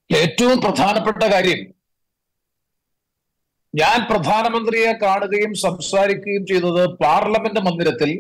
ഏറ്റവും പ്രധാനപ്പെട്ട കാര്യം ഞാൻ പ്രധാനമന്ത്രിയെ കാണുകയും സംസാരിക്കുകയും ചെയ്തത് പാർലമെന്റ് മന്ദിരത്തിൽ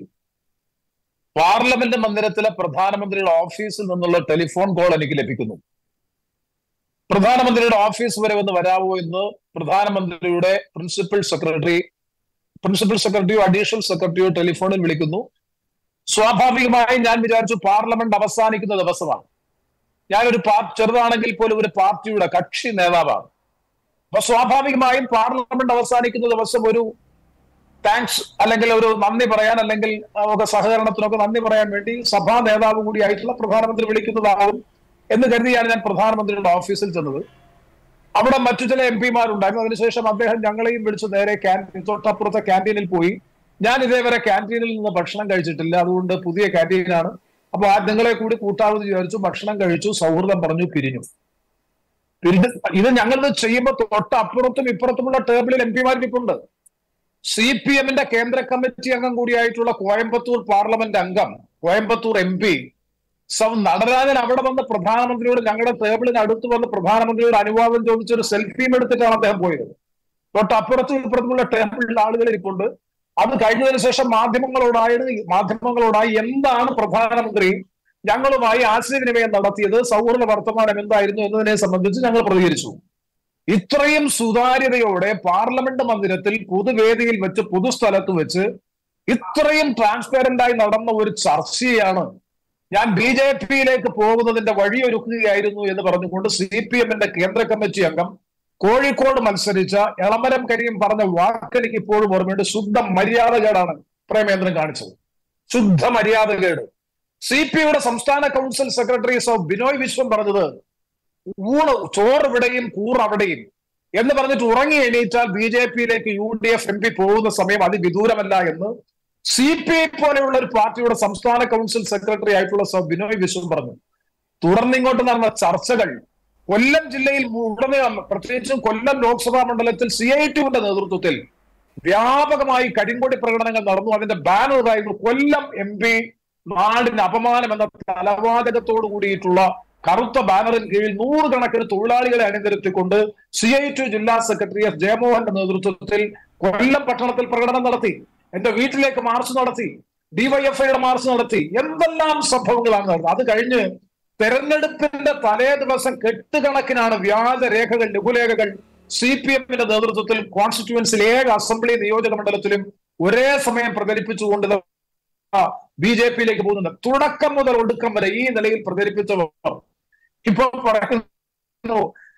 പാർലമെന്റ് മന്ദിരത്തിലെ പ്രധാനമന്ത്രിയുടെ ഓഫീസിൽ നിന്നുള്ള ടെലിഫോൺ കോൾ എനിക്ക് ലഭിക്കുന്നു പ്രധാനമന്ത്രിയുടെ ഓഫീസ് വരെ ഒന്ന് വരാവോ എന്ന് പ്രധാനമന്ത്രിയുടെ പ്രിൻസിപ്പൽ സെക്രട്ടറി പ്രിൻസിപ്പൽ സെക്രട്ടറിയോ അഡീഷണൽ സെക്രട്ടറിയോ ടെലിഫോണിൽ വിളിക്കുന്നു സ്വാഭാവികമായും ഞാൻ വിചാരിച്ചു പാർലമെന്റ് അവസാനിക്കുന്ന ദിവസമാണ് ഞാനൊരു പാർ ചെറുതാണെങ്കിൽ പോലും ഒരു പാർട്ടിയുടെ കക്ഷി നേതാവാണ് അപ്പൊ സ്വാഭാവികമായും പാർലമെന്റ് അവസാനിക്കുന്ന ദിവസം ഒരു താങ്ക്സ് അല്ലെങ്കിൽ ഒരു നന്ദി പറയാൻ അല്ലെങ്കിൽ ഒക്കെ സഹകരണത്തിനൊക്കെ നന്ദി പറയാൻ വേണ്ടി സഭാ നേതാവ് കൂടിയായിട്ടുള്ള പ്രധാനമന്ത്രി വിളിക്കുന്നതാവും എന്ന് കരുതിയാണ് ഞാൻ പ്രധാനമന്ത്രിയുടെ ഓഫീസിൽ ചെന്നത് അവിടെ മറ്റു ചില എം പിമാരുണ്ടായിരുന്നു അതിനുശേഷം അദ്ദേഹം ഞങ്ങളെയും വിളിച്ച് നേരെ ക്യാൻറ്റീൻ തൊട്ടപ്പുറത്തെ ക്യാൻറ്റീനിൽ പോയി ഞാൻ ഇതേവരെ ക്യാൻറ്റീനിൽ നിന്ന് ഭക്ഷണം കഴിച്ചിട്ടില്ല അതുകൊണ്ട് പുതിയ ക്യാൻറ്റീനാണ് അപ്പൊ ആ നിങ്ങളെ കൂടി കൂട്ടാമെന്ന് വിചാരിച്ചു ഭക്ഷണം കഴിച്ചു സൗഹൃദം പറഞ്ഞു പിരിഞ്ഞു പിരിഞ്ഞ് ഇത് ഞങ്ങളിത് ചെയ്യുമ്പോൾ തൊട്ടപ്പുറത്തും ഇപ്പുറത്തുമുള്ള ടേബിളിൽ എം പിമാർ ഇരിപ്പുണ്ട് സി പി എമ്മിന്റെ കേന്ദ്ര കമ്മിറ്റി അംഗം കൂടിയായിട്ടുള്ള കോയമ്പത്തൂർ പാർലമെന്റ് അംഗം കോയമ്പത്തൂർ എം പി സൗ നടരാജൻ അവിടെ വന്ന് പ്രധാനമന്ത്രിയോട് ഞങ്ങളുടെ ടേബിളിന് അടുത്ത് വന്ന് പ്രധാനമന്ത്രിയോട് അനുവാദം ചോദിച്ച് ഒരു സെൽഫിയും എടുത്തിട്ടാണ് അദ്ദേഹം പോയത് തൊട്ടപ്പുറത്തും ഇപ്പുറത്തുമുള്ള ടേബിളിൽ ആളുകൾ ഇരിപ്പുണ്ട് അത് കഴിഞ്ഞതിന് ശേഷം മാധ്യമങ്ങളോടായി മാധ്യമങ്ങളോടായി എന്താണ് പ്രധാനമന്ത്രി ഞങ്ങളുമായി ആശയവിനിമയം നടത്തിയത് സൗഹൃദ വർത്തമാനം എന്തായിരുന്നു എന്നതിനെ സംബന്ധിച്ച് ഞങ്ങൾ പ്രതികരിച്ചു ഇത്രയും സുതാര്യതയോടെ പാർലമെന്റ് മന്ദിരത്തിൽ പൊതുവേദിയിൽ വെച്ച് പൊതുസ്ഥലത്ത് വെച്ച് ഇത്രയും ട്രാൻസ്പെറന്റ് ആയി നടന്ന ഒരു ചർച്ചയാണ് ഞാൻ ബി ജെ പിയിലേക്ക് പോകുന്നതിന്റെ വഴിയൊരുക്കുകയായിരുന്നു എന്ന് പറഞ്ഞുകൊണ്ട് സി പി എമ്മിന്റെ കേന്ദ്ര കമ്മിറ്റി അംഗം കോഴിക്കോട് മത്സരിച്ച എളമരം കരിയും പറഞ്ഞ വാക്കെനിക്ക് ഇപ്പോഴും ഓർമ്മയുണ്ട് ശുദ്ധ മര്യാദകേടാണ് പ്രേമേന്ദ്രൻ കാണിച്ചത് ശുദ്ധ മര്യാദകേട് സി പി യുടെ സംസ്ഥാന കൗൺസിൽ സെക്രട്ടറി സോ ബിനോയ് വിശ്വം പറഞ്ഞത് ഊണ് ചോറ് ഇവിടെയും കൂർ അവിടെയും എന്ന് പറഞ്ഞിട്ട് ഉറങ്ങി എണീറ്റാൽ ബി ജെ പിയിലേക്ക് U D F M P പോകുന്ന സമയം അതിവിദൂരമല്ല എന്ന് സി പി ഐ പോലെയുള്ള ഒരു പാർട്ടിയുടെ സംസ്ഥാന കൗൺസിൽ സെക്രട്ടറി ആയിട്ടുള്ള സോ ബിനോയ് വിശ്വം പറഞ്ഞു തുടർന്ന് ഇങ്ങോട്ട് നടന്ന ചർച്ചകൾ കൊല്ലം ജില്ലയിൽ ഉടനീളം പ്രത്യേകിച്ചും കൊല്ലം ലോക്സഭാ മണ്ഡലത്തിൽ സി ഐ ടിയുടെ നേതൃത്വത്തിൽ വ്യാപകമായി കരിങ്കൊടി പ്രകടനങ്ങൾ നടന്നു അതിന്റെ ബാനറായിരുന്നു കൊല്ലം എം പി നാടിന് അപമാനം എന്ന തലവാചകത്തോട് കൂടിയിട്ടുള്ള കറുത്ത ബാനറിന് കീഴിൽ നൂറുകണക്കിന് തൊഴിലാളികളെ അണിനിരത്തിക്കൊണ്ട് സി ഐ ടി ജില്ലാ സെക്രട്ടറി എഫ് ജയമോഹന്റെ നേതൃത്വത്തിൽ കൊല്ലം പട്ടണത്തിൽ പ്രകടനം നടത്തി എന്റെ വീട്ടിലേക്ക് മാർച്ച് നടത്തി ഡിവൈഎഫ്ഐയുടെ മാർച്ച് നടത്തി എന്തെല്ലാം സംഭവങ്ങളാണ് നടന്നത് അത് കഴിഞ്ഞ് തെരഞ്ഞെടുപ്പിന്റെ തലേ ദിവസം കെട്ടുകണക്കിനാണ് വ്യാജ രേഖകൾ ലഘുലേഖകൾ സി പി എമ്മിന്റെ നേതൃത്വത്തിൽ കോൺസ്റ്റിറ്റ്യുവൻസിൽ ഏക അസംബ്ലി നിയോജക മണ്ഡലത്തിലും ഒരേ സമയം പ്രചരിപ്പിച്ചുകൊണ്ട് ബി ജെ പിയിലേക്ക് പോകുന്നുണ്ട് തുടക്കം മുതൽ ഒടുക്കം വരെ ഈ നിലയിൽ പ്രചരിപ്പിച്ചവർ ഇപ്പൊ പറയുന്നു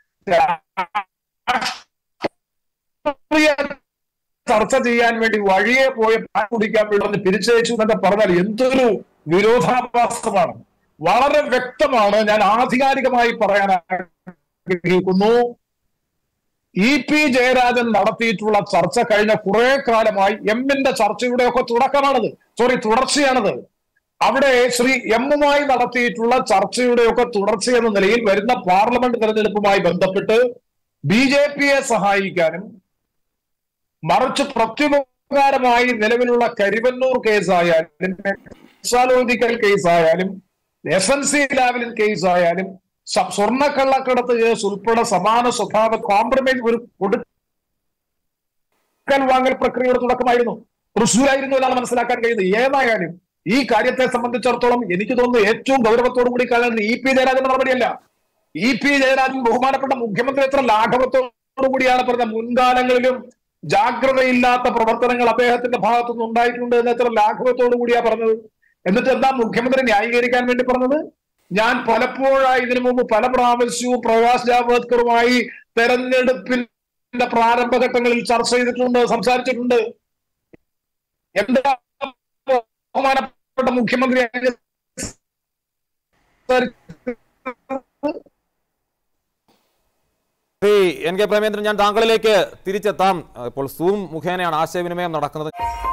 ചർച്ച ചെയ്യാൻ വേണ്ടി വഴിയെ പോയ പാൻ കുടിക്കാൻ വേണ്ടി പറഞ്ഞ് പിരിച്ചയച്ചു എന്നൊക്കെ പറഞ്ഞാൽ എന്തൊരു വിരോധാഭാസമാണ് വളരെ വ്യക്തമാണ് ഞാൻ ആധികാരികമായി പറയാൻ ആഗ്രഹിക്കുന്നു ഇ പി ജയരാജൻ നടത്തിയിട്ടുള്ള ചർച്ച കഴിഞ്ഞ കുറെ കാലമായി എമ്മിന്റെ ചർച്ചയുടെ ഒക്കെ തുടക്കമാണത് സോറി തുടർച്ചയാണത് അവിടെ ശ്രീ എമ്മുമായി നടത്തിയിട്ടുള്ള ചർച്ചയുടെ ഒക്കെ തുടർച്ച എന്ന നിലയിൽ വരുന്ന പാർലമെന്റ് തെരഞ്ഞെടുപ്പുമായി ബന്ധപ്പെട്ട് ബി ജെ പിയെ സഹായിക്കാനും മറിച്ച് പ്രത്യുപകാരമായി നിലവിലുള്ള കരിവന്നൂർ കേസായാലും എക്സാലോജിക്കൽ കേസായാലും എസ് എൻ സി ലാവലിൻ കേസായാലും സ്വർണ്ണക്കള്ളക്കടത്ത് കേസ് ഉൾപ്പെടെ സമാന സ്വഭാവ കോംപ്രമൈസ് ഒരു കൊടുക്കൽ വാങ്ങൽ പ്രക്രിയയുടെ തുടക്കമായിരുന്നു തൃശ്ശൂരായിരുന്നു എന്നാണ് മനസ്സിലാക്കാൻ കഴിയുന്നത് ഏതായാലും ഈ കാര്യത്തെ സംബന്ധിച്ചിടത്തോളം എനിക്ക് തോന്നുന്നു ഏറ്റവും ഗൗരവത്തോടു കൂടി കാണുന്നത് ഇ പി ജയരാജന്റെ നടപടിയല്ല ഇ പി ജയരാജൻ ബഹുമാനപ്പെട്ട മുഖ്യമന്ത്രി എത്ര ലാഘവത്തോടു കൂടിയാണ് പറഞ്ഞത് മുൻകാലങ്ങളിലും ജാഗ്രതയില്ലാത്ത പ്രവർത്തനങ്ങൾ അദ്ദേഹത്തിന്റെ ഭാഗത്തുനിന്ന് ഉണ്ടായിട്ടുണ്ട് എന്ന് എത്ര ലാഘവത്തോടു കൂടിയാ പറഞ്ഞത് എന്നിട്ട് എന്താ മുഖ്യമന്ത്രി ന്യായീകരിക്കാൻ വേണ്ടി പറഞ്ഞത് ഞാൻ പലപ്പോഴായി ഇതിനു മുമ്പ് പല പ്രാവശ്യവും പ്രകാശ് ജാവ്ദേക്കറുമായി തെരഞ്ഞെടുപ്പിന്റെ പ്രാരംഭഘട്ടങ്ങളിൽ ചർച്ച ചെയ്തിട്ടുണ്ട് സംസാരിച്ചിട്ടുണ്ട് എന്താ ബഹുമാനപ്പെട്ട മുഖ്യമന്ത്രി ശ്രീ എൻ കെ പ്രേമേന്ദ്രൻ ഞാൻ താങ്കളിലേക്ക് തിരിച്ചെത്താം ഇപ്പോൾ സൂം മുഖേനയാണ് ആശയവിനിമയം നടക്കുന്നത്